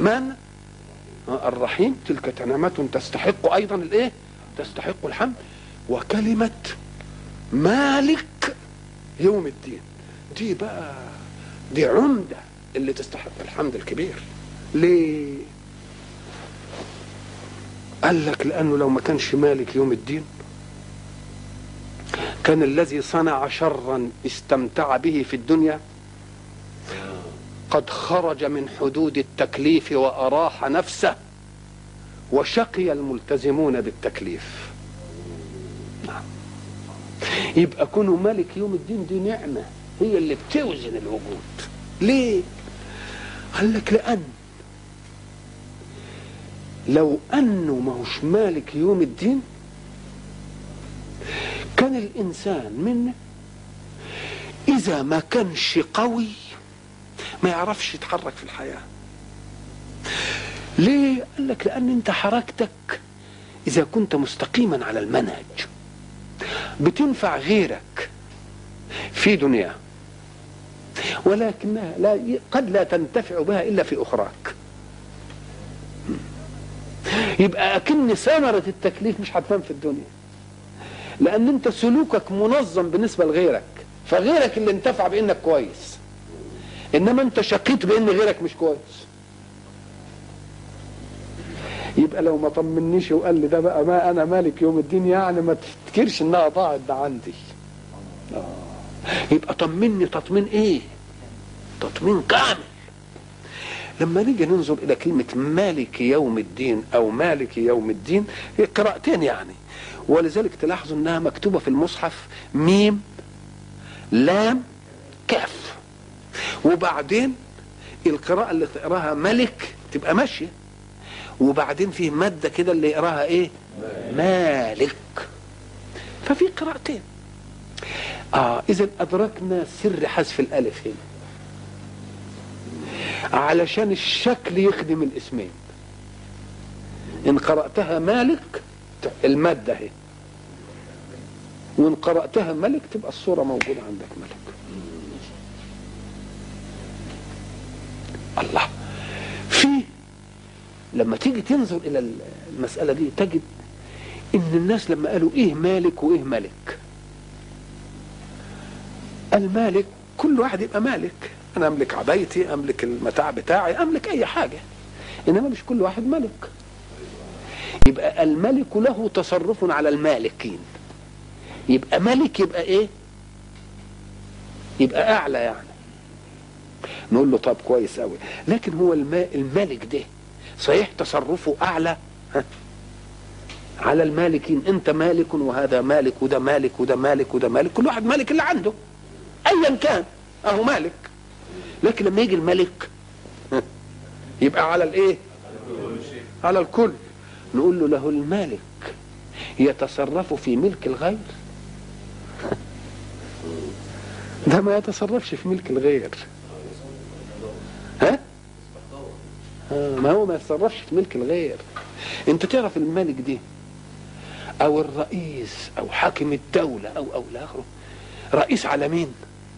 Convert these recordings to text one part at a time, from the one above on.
الرحمن الرحيم تلك نعمة تستحق أيضا الإيه؟ تستحق الحمد وكلمة مالك يوم الدين دي بقى دي عمدة اللي تستحق الحمد الكبير ليه؟ قال لك لأنه لو ما كانش مالك يوم الدين كان الذي صنع شرا استمتع به في الدنيا قد خرج من حدود التكليف وأراح نفسه وشقي الملتزمون بالتكليف نعم. يبقى كونه ملك يوم الدين دي نعمة هي اللي بتوزن الوجود ليه قال لك لأن لو أنه ما هوش مالك يوم الدين كان الإنسان منه إذا ما كانش قوي ما يعرفش يتحرك في الحياة ليه؟ قال لك لأن أنت حركتك إذا كنت مستقيما على المنهج بتنفع غيرك في دنياه ولكنها لا قد لا تنتفع بها إلا في أخراك يبقى أكن ثمرة التكليف مش هتبان في الدنيا لأن أنت سلوكك منظم بالنسبة لغيرك فغيرك اللي انتفع بأنك كويس انما انت شقيت بان غيرك مش كويس يبقى لو ما طمنيش وقال لي ده بقى ما انا مالك يوم الدين يعني ما تفتكرش انها ضاعت ده عندي آه. يبقى طمني تطمين ايه تطمين كامل لما نيجي ننظر الى كلمه مالك يوم الدين او مالك يوم الدين هي قراءتين يعني ولذلك تلاحظوا انها مكتوبه في المصحف ميم لام كاف وبعدين القراءة اللي تقراها ملك تبقى ماشية وبعدين فيه مادة كده اللي يقراها ايه مالك ففي قراءتين اه اذا ادركنا سر حذف الالف هنا علشان الشكل يخدم الاسمين ان قرأتها مالك المادة اهي وان قرأتها ملك تبقى الصورة موجودة عندك ملك الله في لما تيجي تنظر الى المساله دي تجد ان الناس لما قالوا ايه مالك وايه ملك المالك كل واحد يبقى مالك انا املك عبايتي املك المتاع بتاعي املك اي حاجه انما مش كل واحد ملك يبقى الملك له تصرف على المالكين يبقى ملك يبقى ايه يبقى اعلى يعني نقول له طب كويس قوي لكن هو الماء الملك ده صحيح تصرفه اعلى ها على المالكين انت مالك وهذا مالك وده مالك وده مالك وده مالك كل واحد مالك اللي عنده ايا كان اهو مالك لكن لما يجي الملك ها يبقى على الايه على الكل نقول له له المالك يتصرف في ملك الغير ده ما يتصرفش في ملك الغير ها آه ما هو ما يتصرفش في ملك الغير انت تعرف الملك دي او الرئيس او حاكم الدولة او او لاخره رئيس على مين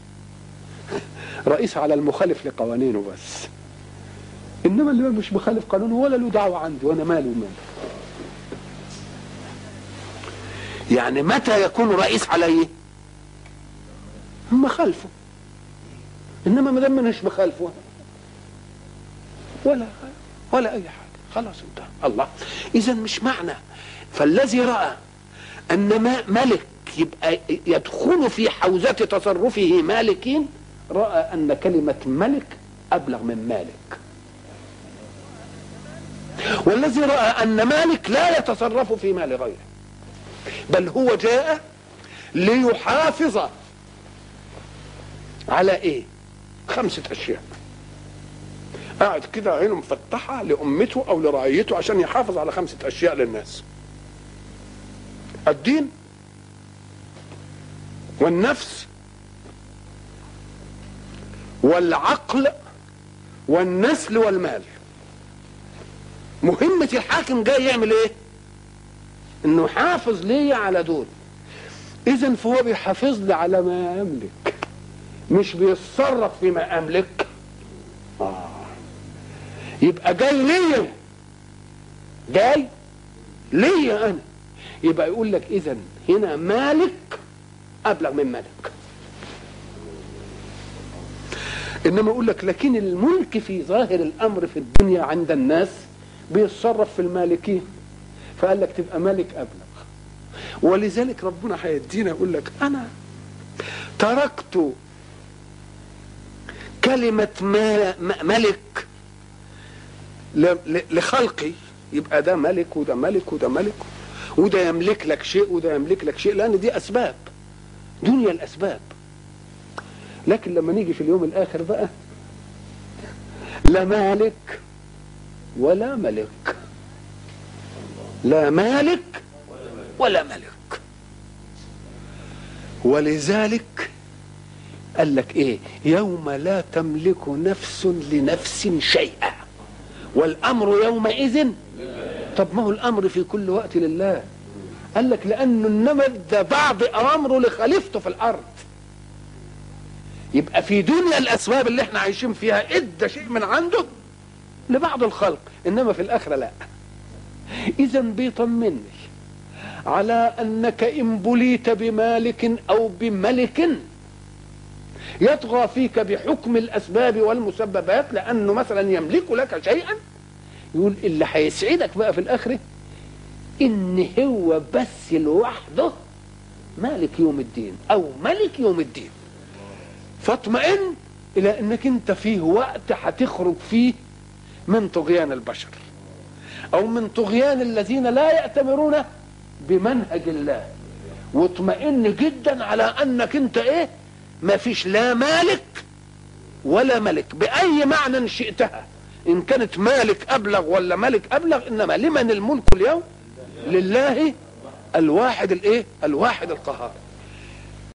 رئيس على المخالف لقوانينه بس انما اللي مش مخالف قانونه ولا له دعوه عندي وانا مالي ومال يعني متى يكون رئيس عليه مخالفه انما ما دام مش مخالفه ولا ولا اي حاجه خلاص انتهى الله اذا مش معنى فالذي راى ان ما ملك يبقى يدخل في حوزه تصرفه مالكين راى ان كلمه ملك ابلغ من مالك والذي راى ان مالك لا يتصرف في مال غيره بل هو جاء ليحافظ على ايه خمسه اشياء قاعد كده عينه مفتحه لامته او لرعيته عشان يحافظ على خمسه اشياء للناس الدين والنفس والعقل والنسل والمال مهمة الحاكم جاي يعمل ايه انه حافظ ليا على دول اذا فهو بيحافظ لي على ما املك مش بيتصرف فيما املك آه. يبقى جاي ليا جاي ليا انا يبقى يقول لك اذا هنا مالك ابلغ من ملك انما يقول لك لكن الملك في ظاهر الامر في الدنيا عند الناس بيتصرف في المالكين فقال لك تبقى ملك ابلغ ولذلك ربنا هيدينا يقول لك انا تركت كلمة ما ملك لخلقي يبقى ده ملك وده ملك وده ملك وده يملك لك شيء وده يملك لك شيء لان دي اسباب دنيا الاسباب لكن لما نيجي في اليوم الاخر بقى لا مالك ولا ملك لا مالك ولا ملك ولذلك قال لك ايه يوم لا تملك نفس لنفس شيئا والامر يومئذ طب ما هو الامر في كل وقت لله قال لك لانه انما ده بعض اوامره لخليفته في الارض يبقى في دنيا الاسباب اللي احنا عايشين فيها ادى شيء من عنده لبعض الخلق انما في الاخره لا اذا بيطمني على انك ان بليت بمالك او بملك يطغى فيك بحكم الاسباب والمسببات لانه مثلا يملك لك شيئا يقول اللي هيسعدك بقى في الاخره ان هو بس لوحده مالك يوم الدين او ملك يوم الدين فاطمئن الى انك انت فيه وقت هتخرج فيه من طغيان البشر او من طغيان الذين لا يأتمرون بمنهج الله واطمئن جدا على انك انت ايه ما فيش لا مالك ولا ملك باي معنى شئتها ان كانت مالك ابلغ ولا ملك ابلغ انما لمن الملك اليوم لله الواحد الايه الواحد القهار